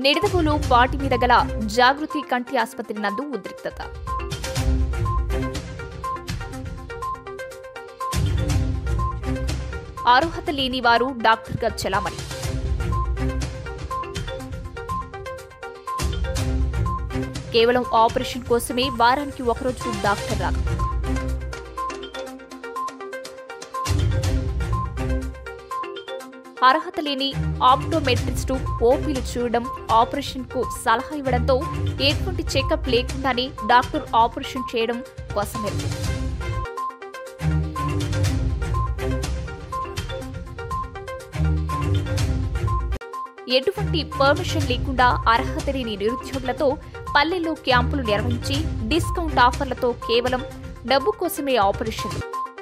నిడదవోలు వాటి మీద గల జాగృతి కంటి ఆసుపత్రి నందు ఉద్రిక్తత అర్హత లేని వారు డాక్టర్గా చెలామణి కేవలం ఆపరేషన్ కోసమే వారానికి ఒకరోజు డాక్టర్ రాక అర్హత లేని ఆప్టోమెట్రిస్టు ఓపీలు చూడడం ఆపరేషన్ కు సలహా ఇవ్వడంతో ఎటువంటి చెకప్ లేకుండానే డాక్టర్ ఆపరేషన్ చేయడం కోసమెరుగు ఎటువంటి పర్మిషన్ లేకుండా అర్హత లేని నిరుద్యోగులతో పల్లెల్లో క్యాంపులు నిర్వహించి డిస్కౌంట్ ఆఫర్లతో కేవలం డబ్బు కోసమే ఆపరేషన్లు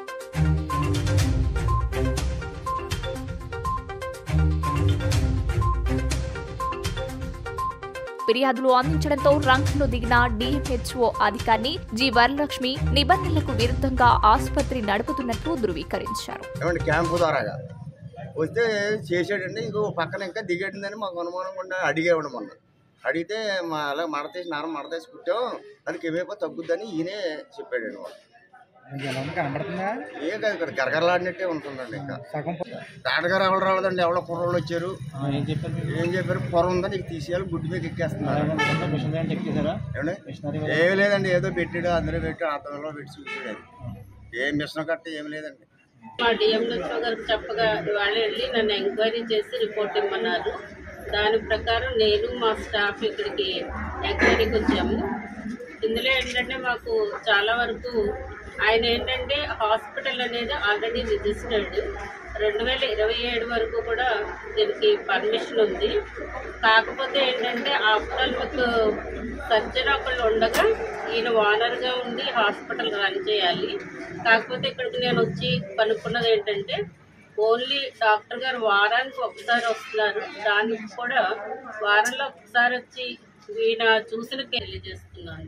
ఫిర్యాదులు అందించడంతో రంగంలో దిగిన డిఎంహెచ్ఓ అధికారిని జి వరలక్ష్మి నిబంధనలకు విరుద్ధంగా ఆసుపత్రి నడుపుతున్నట్లు ధృవీకరించారు ఏమంటే క్యాంపు ద్వారాగా వస్తే చేసాడండి ఇంకో పక్కన ఇంకా దిగేటిందని మాకు అనుమానం కూడా అడిగేవాడు మొన్న అడిగితే మా అలా మడతేసి నాన్న మడతేసి కుట్టాం దానికి ఏమైపో తగ్గుద్దని ఈయనే చెప్పాడండి వాడు కనబడుతుందా ఏ కాదు ఇక్కడ గరగరలాడినట్టే ఉంటుందండి ఇంకా సగం డాక్టర్ గారు ఎవరు రావదండి ఎవరో కుర్రోళ్ళు వచ్చారు ఏం చెప్పారు మీకు? ఏం చెప్పారు పొర ఉందని నీకు తీసేయాలి గుడ్డు మీద ఎక్కేస్తున్నారు అలాగే మిషన్ ఏమైనా చెక్ చేశారా ఏమండి మిషనరీ ఏమి లేదండి ఏదో పెట్టాడు అందులో పెట్టి అతనిలో పెట్టి చూసాడు అది ఏ మిషన్ కట్ట ఏమి లేదండి మా డిఎంహెచ్ఓ గారికి చెప్పగా వాళ్ళు వెళ్ళి నన్ను ఎంక్వైరీ చేసి రిపోర్ట్ ఇమ్మన్నారు దాని ప్రకారం నేను మా స్టాఫ్ ఇక్కడికి ఎంక్వైరీకి వచ్చాము ఇందులో ఏంటంటే మాకు చాలా వరకు ఆయన ఏంటంటే హాస్పిటల్ అనేది ఆల్రెడీ రిజిస్టర్డ్ రెండు వేల ఇరవై ఏడు వరకు కూడా దీనికి పర్మిషన్ ఉంది కాకపోతే ఏంటంటే ఆఫ్టాల్మిక్ సర్జన్ ఒకళ్ళు ఉండగా ఈయన ఓనర్గా ఉండి హాస్పిటల్ రన్ చేయాలి కాకపోతే ఇక్కడికి నేను వచ్చి కనుక్కున్నది ఏంటంటే ఓన్లీ డాక్టర్ గారు వారానికి ఒకసారి వస్తున్నారు దానికి కూడా వారంలో ఒకసారి వచ్చి ఈయన చూసిన తెలియజేస్తున్నాను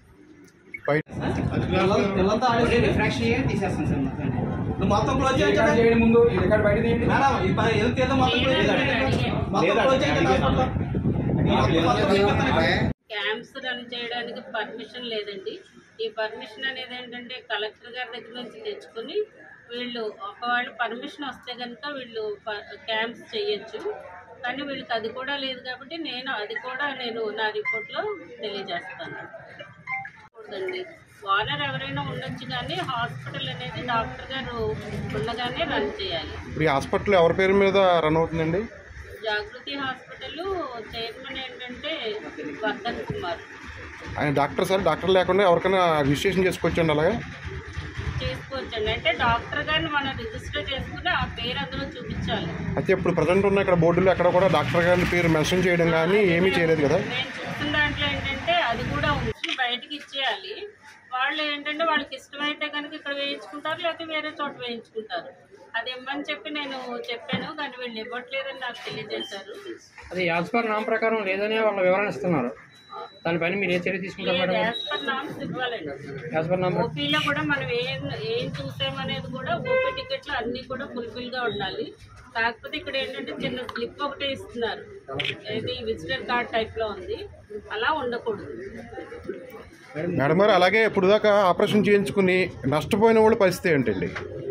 పిల్లలతో ఆడేసి రిఫ్రాక్షన్ చేయండి తీసేస్తాను సార్ మొత్తం నువ్వు మొత్తం క్లోజ్ చేయండి చేయండి ముందు ఈ రికార్డ్ బయట తీయండి మేడం ఈ పని ఏదో తీద్దాం మొత్తం క్లోజ్ చేయండి మొత్తం క్లోజ్ చేయండి హాస్పిటల్ మొత్తం మొత్తం తీసేస్తాను. క్యాంప్స్ రన్ చేయడానికి పర్మిషన్ లేదండి ఈ పర్మిషన్ అనేది ఏంటంటే కలెక్టర్ గారి దగ్గర నుంచి తెచ్చుకుని వీళ్ళు ఒకవేళ పర్మిషన్ వస్తే కనుక వీళ్ళు క్యాంప్స్ చేయొచ్చు కానీ వీళ్ళకి అది కూడా లేదు కాబట్టి నేను అది కూడా నేను నా రిపోర్ట్లో తెలియజేస్తాను కూడదండి ఓనర్ ఎవరైనా ఉండొచ్చు కానీ హాస్పిటల్ అనేది డాక్టర్ గారు ఉండగానే రన్ చేయాలి ఇప్పుడు ఈ హాస్పిటల్ ఎవరి పేరు మీద రన్ అవుతుందండి జాగృతి హాస్పిటల్ చైర్మన్ ఏంటంటే వర్ధన్ కుమార్ ఆయన డాక్టర్ సార్ డాక్టర్ లేకుండా ఎవరికైనా రిజిస్ట్రేషన్ చేసుకోవచ్చండి అలాగే చేసుకోవచ్చండి అంటే డాక్టర్ గారిని మనం రిజిస్టర్ చేసుకుని ఆ పేరు అందులో చూపించాలి అయితే ఇప్పుడు ప్రజెంట్ ఉన్న ఇక్కడ బోర్డులో ఎక్కడ కూడా డాక్టర్ గారి పేరు మెన్షన్ చేయడం కానీ ఏమీ చేయలేదు కదా నేను చూసిన దాంట్లో ఏంటంటే అది కూడా ఉంచి బయటికి ఇచ్చేయాలి వాళ్ళు ఏంటంటే వాళ్ళకి ఇష్టమైతే కనుక ఇక్కడ వేయించుకుంటారు లేకపోతే వేరే చోట వేయించుకుంటారు అది ఇమ్మని చెప్పి నేను చెప్పాను కానీ వీళ్ళు ఇవ్వట్లేదని నాకు తెలియజేశారు అది యాజ్ పర్ నామ ప్రకారం లేదని వాళ్ళ వివరణ ఇస్తున్నారు దానిపైన మీరు ఏ చర్య తీసుకుంటారు మేడం యాజ్ పర్ నామ్స్ ఇవ్వాలండి యాజ్ పర్ నామ ఓపీలో కూడా మనం ఏం ఏం చూసామనేది కూడా ఓపీ టికెట్లు అన్నీ కూడా ఫుల్ఫిల్గా ఉండాలి కాకపోతే ఇక్కడ ఏంటంటే చిన్న స్లిప్ ఒకటే ఇస్తున్నారు ఇది విజిటర్ కార్డ్ టైప్లో ఉంది అలా ఉండకూడదు మేడం గారు అలాగే ఇప్పుడు దాకా ఆపరేషన్ చేయించుకుని నష్టపోయిన వాళ్ళ పరిస్థితి ఏంటండి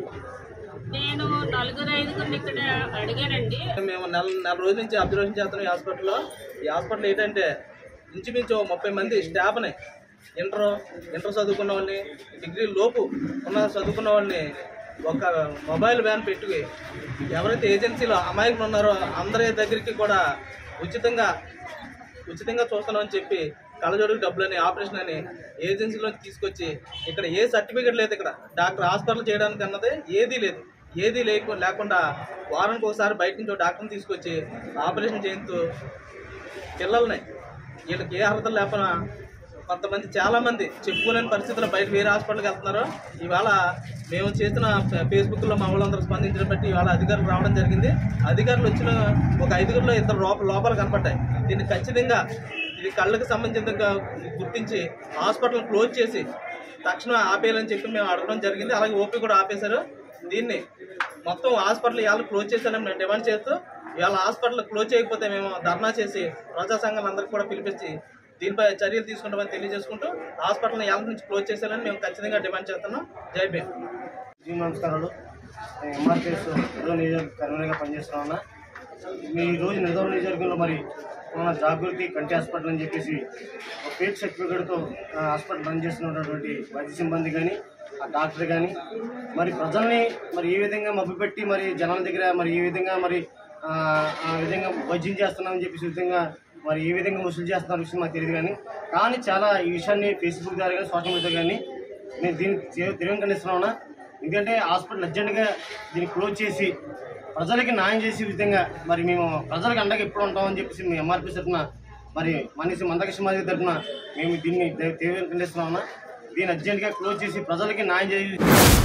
నేను నలుగురు ఐదుగురిని ఇక్కడ అడిగానండి మేము నెల నెల రోజుల నుంచి అబ్జర్వేషన్ చేస్తున్నాం ఈ హాస్పిటల్లో ఈ హాస్పిటల్ ఏంటంటే ఇంచుమించు ముప్పై మంది స్టాఫ్ని ఇంటర్ ఇంటర్ చదువుకున్న వాళ్ళని డిగ్రీ లోపు ఉన్న చదువుకున్న వాళ్ళని ఒక మొబైల్ వ్యాన్ పెట్టుకు ఎవరైతే ఏజెన్సీలో అమాయకులు ఉన్నారో అందరి దగ్గరికి కూడా ఉచితంగా ఉచితంగా చూస్తున్నామని చెప్పి కళ్ళజోడుకు డబ్బులని ఆపరేషన్ అని ఏజెన్సీలో తీసుకొచ్చి ఇక్కడ ఏ సర్టిఫికేట్ లేదు ఇక్కడ డాక్టర్ హాస్పిటల్ చేయడానికి అన్నది ఏదీ లేదు ఏదీ లేకు లేకుండా వారానికి ఒకసారి బయట నుంచి ఒక డాక్టర్ని తీసుకొచ్చి ఆపరేషన్ చేయించు పిల్లల్ని వీళ్ళకి ఏ అర్హతలు లేకపోయినా కొంతమంది చాలామంది చెప్పుకోలేని పరిస్థితుల్లో బయట వేరే హాస్పిటల్కి వెళ్తున్నారు ఇవాళ మేము చేసిన ఫేస్బుక్లో మా వాళ్ళందరూ స్పందించడం బట్టి ఇవాళ అధికారులు రావడం జరిగింది అధికారులు వచ్చిన ఒక ఐదుగురిలో ఇద్దరు లోప లోపాలు కనపడ్డాయి దీన్ని ఖచ్చితంగా ఇది కళ్ళకు సంబంధించినంగా గుర్తించి హాస్పిటల్ క్లోజ్ చేసి తక్షణం ఆపేయాలని చెప్పి మేము అడగడం జరిగింది అలాగే ఓపీ కూడా ఆపేశారు దీన్ని మొత్తం హాస్పిటల్ ఇవాళ క్లోజ్ చేశారని మేము డిమాండ్ చేస్తూ ఇవాళ హాస్పిటల్ క్లోజ్ చేయకపోతే మేము ధర్నా చేసి ప్రజా సంఘాలందరికీ కూడా పిలిపించి దీనిపై చర్యలు తీసుకుంటామని తెలియజేసుకుంటూ హాస్పిటల్ని ఎలా నుంచి క్లోజ్ చేసేయాలని మేము ఖచ్చితంగా డిమాండ్ చేస్తున్నాం జై భీమ్ జీ నమస్కారాలు నేను ఎంఆర్పిఎస్ నిజాం నియోజకవర్గ కన్వీనర్గా పనిచేస్తున్నా మీ ఈ రోజు నిజాం నియోజకవర్గంలో మరి మన జాగృతి కంటి హాస్పిటల్ అని చెప్పేసి ఒక ఫేక్ సర్టిఫికేట్తో ఆ, హాస్పిటల్ రన్ చేస్తున్నటువంటి వైద్య సిబ్బంది కానీ ఆ డాక్టర్ కానీ మరి ప్రజల్ని మరి ఏ విధంగా మభ్యపెట్టి మరి జనాల దగ్గర మరి ఏ విధంగా మరి ఆ, ఆ విధంగా వైద్యం చేస్తున్నామని చెప్పేసి ఈ విధంగా మరి ఏ విధంగా వసూలు చేస్తున్న విషయం మాకు తెలియదు కానీ కానీ చాలా ఈ విషయాన్ని ఫేస్బుక్ ద్వారా కానీ సోషల్ మీడియా కానీ నేను దీన్ని తీవ్ర- తీవ్రంగా ఖండిస్తున్నా ఎందుకంటే హాస్పిటల్ అర్జెంటుగా దీన్ని క్లోజ్ చేసి ప్రజలకి న్యాయం చేసే విధంగా మరి మేము ప్రజలకు అండగా ఎప్పుడు ఉంటామని చెప్పేసి మేము ఎంఆర్పీ తరఫున మరి మనిషి మందకృష్ణ మాదిరి తరఫున మేము దీన్ని తీవ్రంగా ఖండిస్తున్నామన్నా దీన్ని అర్జెంటుగా క్లోజ్ చేసి ప్రజలకి న్యాయం చేసి